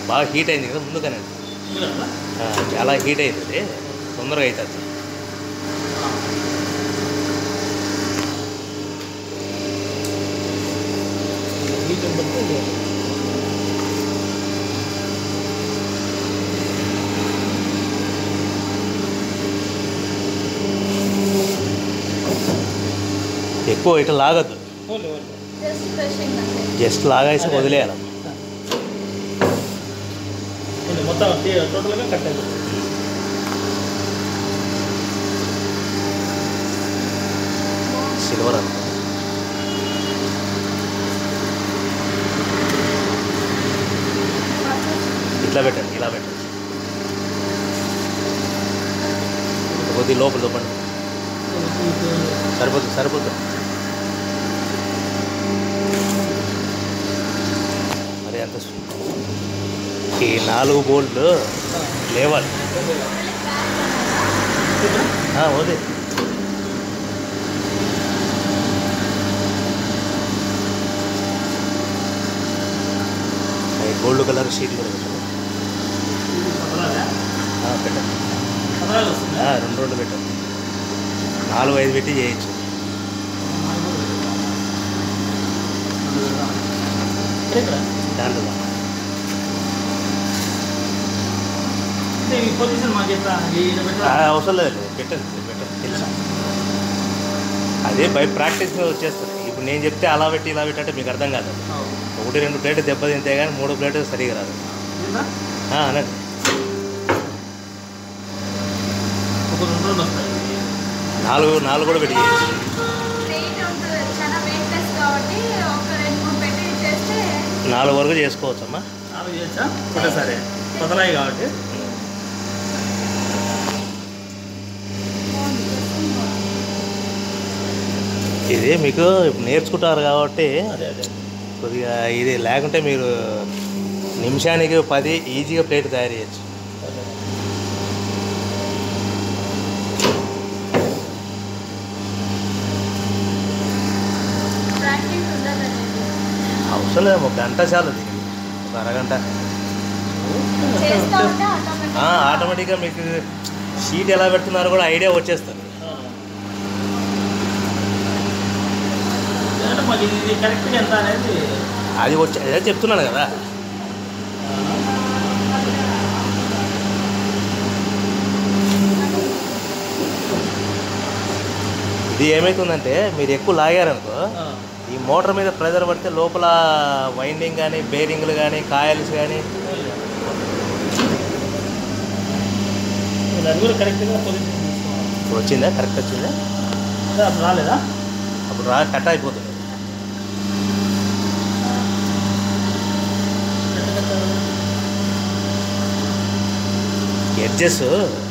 బాగా హీట్ అయింది కదా ముందుగానే ఆ, చాలా హీట్ అయింది అది తొందరగా అవుతుంది ఎక్కువ ఇట్లా లాగద్దు జస్ట్ బ్రషింగ్ అంతే జస్ట్ లాగేసి వదిలేయాలి మొత్తం టోటల్గా కట్ అయింది సిల్వర్ అనుకో ఇట్లా పెట్టండి ఇలా పెట్టండి కొద్ది లోపల చూపండి సరిపోతుంది సరిపోతుంది మరి అంత సు- ఈ నాలుగు బోల్ట్లు లేవాలి ఆ, వదిలే ఈ గోల్డ్ కలర్ షీట్ కూడా పెట్టండి ఆ, పెట్టండి ఆ, రెండు రెండు పెట్టండి నాలుగు ఐదు పెట్టి చేయొచ్చు దాంట్లో దా. ఈ పొజిషన్ మాకు ఎట్లా ఈయన ఆ, పెట్టాలా? అవసరం లేదు పెట్టండి పెట్టండి తెలుసా అదే బై ప్రాక్టీస్ మీద వచ్చేస్తుంది ఇప్పుడు నేను చెప్తే అలా పెట్టి ఇలా పెట్టి అంటే మీకు అర్థం కాదు అవును. ఒకటి రెండు ప్లేట్లు దెబ్బ తింటే కానీ మూడు ప్లేట్లు సరిగా రాదు ఏంటా? ఆ, అనండి ఒక రెండు రోజులు వస్తాయి నాలుగు నాలుగు కూడా పెట్టి చేయొచ్చు వెయిట్ ఉంటుంది చాలా వెయిట్లెస్ కాబట్టి ఒక రెండు మూడు పెట్టి చేస్తే నాలుగు వరకు చేసుకోవచ్చు అమ్మా నాలుగు చేయొచ్చా ఒకటేసారి కొత్తలాయి కాబట్టి ఇది మీకు ఇప్పుడు నేర్చుకుంటారు కాబట్టి అదే అదే కొద్దిగా ఇది లేకుంటే మీరు నిమిషానికి పది ఈజీగా ప్లేట్ తయారు చేయొచ్చు అదే. ప్రాక్టీస్ ఉండదండి అవసరం లేదు ఒక గంట చాలు దీనికి ఒక అరగంట చేస్తూ ఉంటే ఆటోమేటిక్ ఆ, ఆటోమేటిక్గా మీకు షీట్ ఎలా పెడుతున్నారో కూడా ఐడియా వచ్చేస్తుంది అంటే మాకు ఇది ఇది కరెక్ట్గా ఎంత అనేది అది వచ్చి అదే చెప్తున్నాను కదా ఇది ఏమవుతుందంటే మీరు ఎక్కువ లాగారనుకో ఆ, ఈ మోటార్ మీద ప్రెజర్ పడితే లోపల వైండింగ్ కానీ బేరింగ్లు కానీ కాయల్స్ కానీ అది కూడా కరెక్ట్గా పొజిషన్ తీసుకోవాలి ఇప్పుడు వచ్చిందా కరెక్ట్ వచ్చిందా అదే అప్పుడు రాలేదా అప్పుడు రా కట్ అయిపోతుంది ఎడ్జెస్